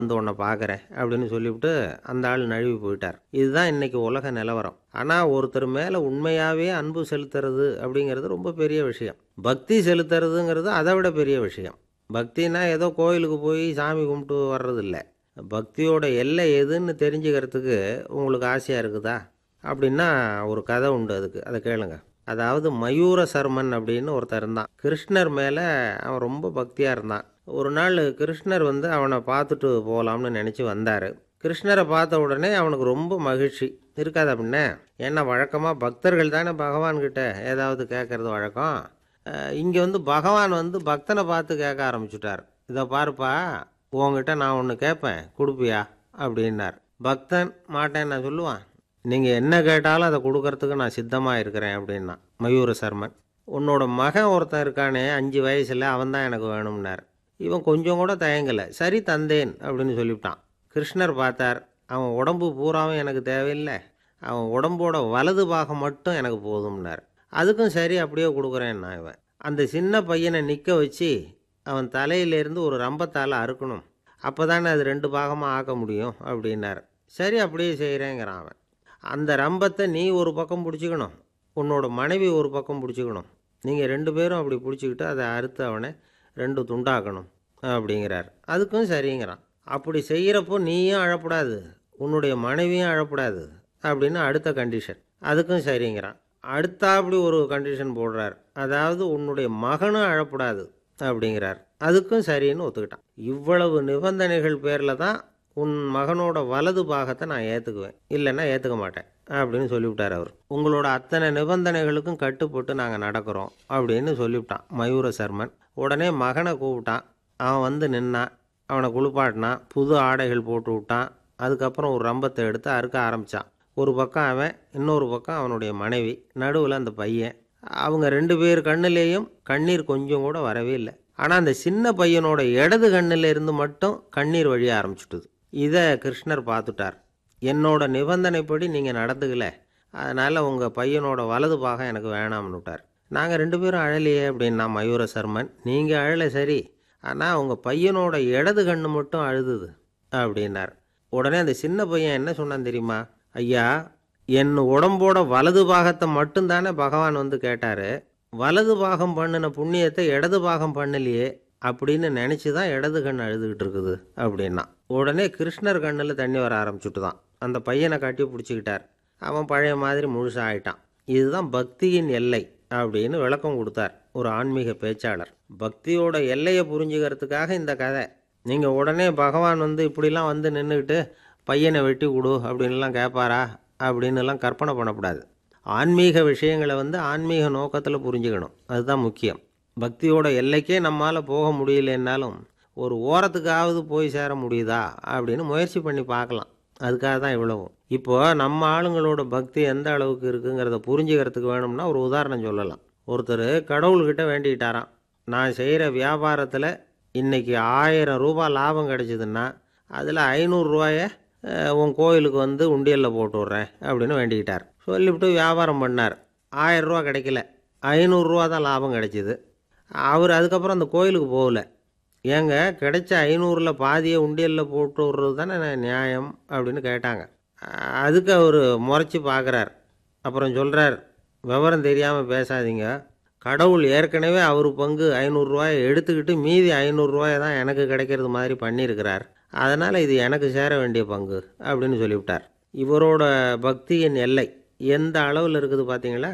வந்து உன்னை பார்க்குறேன் அப்படின்னு சொல்லிவிட்டு அந்த ஆள் நழுவி போயிட்டார் இதுதான் இன்னைக்கு உலக நிலவரம் ஆனால் ஒருத்தர் மேலே உண்மையாகவே அன்பு செலுத்துறது அப்படிங்கிறது ரொம்ப பெரிய விஷயம் பக்தி செலுத்துறதுங்கிறது அதை விட பெரிய விஷயம் பக்தினா ஏதோ கோயிலுக்கு போய் சாமி கும்பிட்டு வர்றது இல்லை பக்தியோட எல்லை எதுன்னு தெரிஞ்சுக்கிறதுக்கு உங்களுக்கு ஆசையாக இருக்குதா அப்படின்னா ஒரு கதை உண்டு அதுக்கு அதை கேளுங்க அதாவது மயூர சர்மன் அப்படின்னு ஒருத்தர் இருந்தான் கிருஷ்ணர் மேலே அவன் ரொம்ப பக்தியாக இருந்தான் ஒரு நாள் கிருஷ்ணர் வந்து அவனை பார்த்துட்டு போகலாம்னு நினச்சி வந்தார் கிருஷ்ணரை பார்த்த உடனே அவனுக்கு ரொம்ப மகிழ்ச்சி இருக்காது அப்படின்னே ஏன்னா வழக்கமாக பக்தர்கள் தானே பகவான்கிட்ட ஏதாவது கேட்குறது வழக்கம் இங்கே வந்து பகவான் வந்து பக்தனை பார்த்து கேட்க ஆரம்பிச்சுட்டார் இதை பாருப்பா உங்ககிட்ட நான் ஒன்று கேட்பேன் கொடுப்பியா அப்படின்னார் பக்தன் மாட்டேன் நான் சொல்லுவான் நீங்கள் என்ன கேட்டாலும் அதை கொடுக்கறதுக்கு நான் சித்தமாக இருக்கிறேன் அப்படின்னா மயூர சர்மன் உன்னோட மகன் ஒருத்தன் இருக்கானே அஞ்சு வயசில் அவன் தான் எனக்கு வேணும்னார் இவன் கொஞ்சம் கூட தயங்கலை சரி தந்தேன் அப்படின்னு சொல்லிவிட்டான் கிருஷ்ணர் பார்த்தார் அவன் உடம்பு பூராவும் எனக்கு தேவையில்லை அவன் உடம்போட வலது பாகம் மட்டும் எனக்கு போதும்னார் அதுக்கும் சரி அப்படியே கொடுக்குறேன் நான் இவன் அந்த சின்ன பையனை நிற்க வச்சு அவன் தலையிலேருந்து ஒரு ரம்பத்தால் அறுக்கணும் அப்போ தானே அது ரெண்டு பாகமாக ஆக்க முடியும் அப்படின்னார் சரி அப்படியே செய்கிறேங்கிறான் அவன் அந்த ரம்பத்தை நீ ஒரு பக்கம் பிடிச்சிக்கணும் உன்னோட மனைவி ஒரு பக்கம் பிடிச்சிக்கணும் நீங்கள் ரெண்டு பேரும் அப்படி பிடிச்சிக்கிட்டு அதை அறுத்து அவனை ரெண்டு துண்டாக்கணும் அப்படிங்கிறார் அதுக்கும் சரிங்கிறான் அப்படி செய்கிறப்போ நீயும் அழக்கூடாது உன்னுடைய மனைவியும் அழக்கூடாது அப்படின்னு அடுத்த கண்டிஷன் அதுக்கும் சரிங்கிறான் அடுத்த அப்படி ஒரு கண்டிஷன் போடுறார் அதாவது உன்னுடைய மகனும் அழக்கூடாது அப்படிங்கிறார் அதுக்கும் சரின்னு ஒத்துக்கிட்டான் இவ்வளவு நிபந்தனைகள் பேரில் தான் உன் மகனோட வலது பாகத்தை நான் ஏற்றுக்குவேன் இல்லைன்னா ஏற்றுக்க மாட்டேன் அப்படின்னு சொல்லிவிட்டார் அவர் உங்களோட அத்தனை நிபந்தனைகளுக்கும் கட்டுப்பட்டு நாங்கள் நடக்கிறோம் அப்படின்னு சொல்லிவிட்டான் மயூர சர்மன் உடனே மகனை கூப்பிட்டான் அவன் வந்து நின்னான் அவனை குளிப்பாட்டினான் புது ஆடைகள் போட்டு விட்டான் அதுக்கப்புறம் ஒரு ரம்பத்தை எடுத்து அறுக்க ஆரம்பித்தான் ஒரு பக்கம் அவன் இன்னொரு பக்கம் அவனுடைய மனைவி நடுவில் அந்த பையன் அவங்க ரெண்டு பேர் கண்ணுலேயும் கண்ணீர் கொஞ்சம் கூட வரவே இல்லை ஆனால் அந்த சின்ன பையனோட இடது கண்ணில் இருந்து மட்டும் கண்ணீர் வழிய ஆரம்பிச்சுட்டுது இதை கிருஷ்ணர் பார்த்துட்டார் என்னோட நிபந்தனைப்படி நீங்கள் நடந்துக்கல அதனால் உங்கள் பையனோட வலது பாகம் எனக்கு வேணாம்னு விட்டார் நாங்கள் ரெண்டு பேரும் அழலையே அப்படின்னா மயூர சர்மன் நீங்கள் அழலை சரி ஆனால் உங்கள் பையனோட இடது கண்ணு மட்டும் அழுதுது அப்படின்னார் உடனே அந்த சின்ன பையன் என்ன சொன்னான் தெரியுமா ஐயா என் உடம்போட வலது பாகத்தை மட்டும்தானே பகவான் வந்து கேட்டார் வலது பாகம் பண்ணின புண்ணியத்தை இடது பாகம் பண்ணலையே அப்படின்னு நினச்சி தான் இடது கண் அழுதுகிட்டு இருக்குது அப்படின்னா உடனே கிருஷ்ணர் கண்ணில் தண்ணி வர ஆரம்பிச்சுட்டு தான் அந்த பையனை கட்டி பிடிச்சிக்கிட்டார் அவன் பழைய மாதிரி முழுசாக ஆயிட்டான் இதுதான் பக்தியின் எல்லை அப்படின்னு விளக்கம் கொடுத்தார் ஒரு ஆன்மீக பேச்சாளர் பக்தியோட எல்லையை புரிஞ்சுக்கிறதுக்காக இந்த கதை நீங்கள் உடனே பகவான் வந்து இப்படிலாம் வந்து நின்றுக்கிட்டு பையனை வெட்டி கொடு அப்படின்லாம் கேட்பாரா அப்படின்னுலாம் கற்பனை பண்ணக்கூடாது ஆன்மீக விஷயங்களை வந்து ஆன்மீக நோக்கத்தில் புரிஞ்சுக்கணும் அதுதான் முக்கியம் பக்தியோட எல்லைக்கே நம்மால் போக முடியலன்னாலும் ஒரு ஓரத்துக்காவது போய் சேர முடியுதா அப்படின்னு முயற்சி பண்ணி பார்க்கலாம் அதுக்காக தான் இவ்வளவும் இப்போ நம்ம ஆளுங்களோட பக்தி எந்த அளவுக்கு இருக்குங்கிறத புரிஞ்சுக்கிறதுக்கு வேணும்னா ஒரு உதாரணம் சொல்லலாம் ஒருத்தர் கடவுள்கிட்ட வேண்டிக்கிட்டாராம் நான் செய்கிற வியாபாரத்தில் இன்றைக்கி ஆயிரம் ரூபாய் லாபம் கிடைச்சிதுன்னா அதில் ஐநூறுரூவாயை உன் கோயிலுக்கு வந்து உண்டியலில் போட்டு விட்றேன் அப்படின்னு வேண்டிக்கிட்டார் சொல்லிவிட்டு வியாபாரம் பண்ணார் ஆயிரரூவா கிடைக்கல ஐநூறுரூவா தான் லாபம் கிடைச்சிது அவர் அதுக்கப்புறம் அந்த கோயிலுக்கு போகல ஏங்க கிடைச்ச ஐநூறில் பாதியை உண்டியலில் போட்டு விட்றது தானே நியாயம் அப்படின்னு கேட்டாங்க அதுக்கு அவர் முறைச்சி பார்க்குறார் அப்புறம் சொல்கிறார் விவரம் தெரியாமல் பேசாதீங்க கடவுள் ஏற்கனவே அவர் பங்கு ஐநூறுரூவாயை எடுத்துக்கிட்டு மீதி ஐநூறுரூவாயை தான் எனக்கு கிடைக்கிறது மாதிரி பண்ணியிருக்கிறார் அதனால் இது எனக்கு சேர வேண்டிய பங்கு அப்படின்னு சொல்லிவிட்டார் இவரோட பக்தியின் எல்லை எந்த அளவில் இருக்குது பார்த்தீங்களா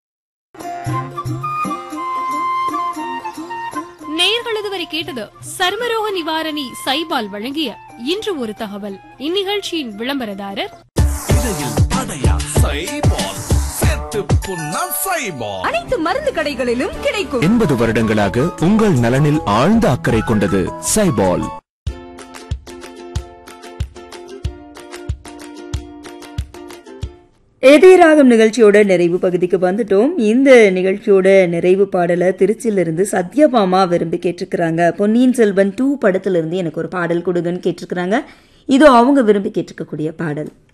நேயர்கள் இதுவரை கேட்டது சர்மரோக நிவாரணி சைபால் வழங்கிய இன்று ஒரு தகவல் இந்நிகழ்ச்சியின் விளம்பரதாரர் இடையில் அடையா சைபால் செத்து புண்ணா சைபால் அனைத்து மருந்து கடைகளிலும் கிடைக்கும் எண்பது வருடங்களாக உங்கள் நலனில் ஆழ்ந்த அக்கறை கொண்டது சைபால் எதிராகும் நிகழ்ச்சியோட நிறைவு பகுதிக்கு வந்துட்டோம் இந்த நிகழ்ச்சியோட நிறைவு பாடலை திருச்சியிலிருந்து சத்யபாமா விரும்பி கேட்டிருக்கிறாங்க பொன்னியின் செல்வன் டூ படத்திலிருந்து எனக்கு ஒரு பாடல் கொடுங்கன்னு கேட்டிருக்கிறாங்க இதோ அவங்க விரும்பி கேட்டிருக்கக்கூடிய பாடல்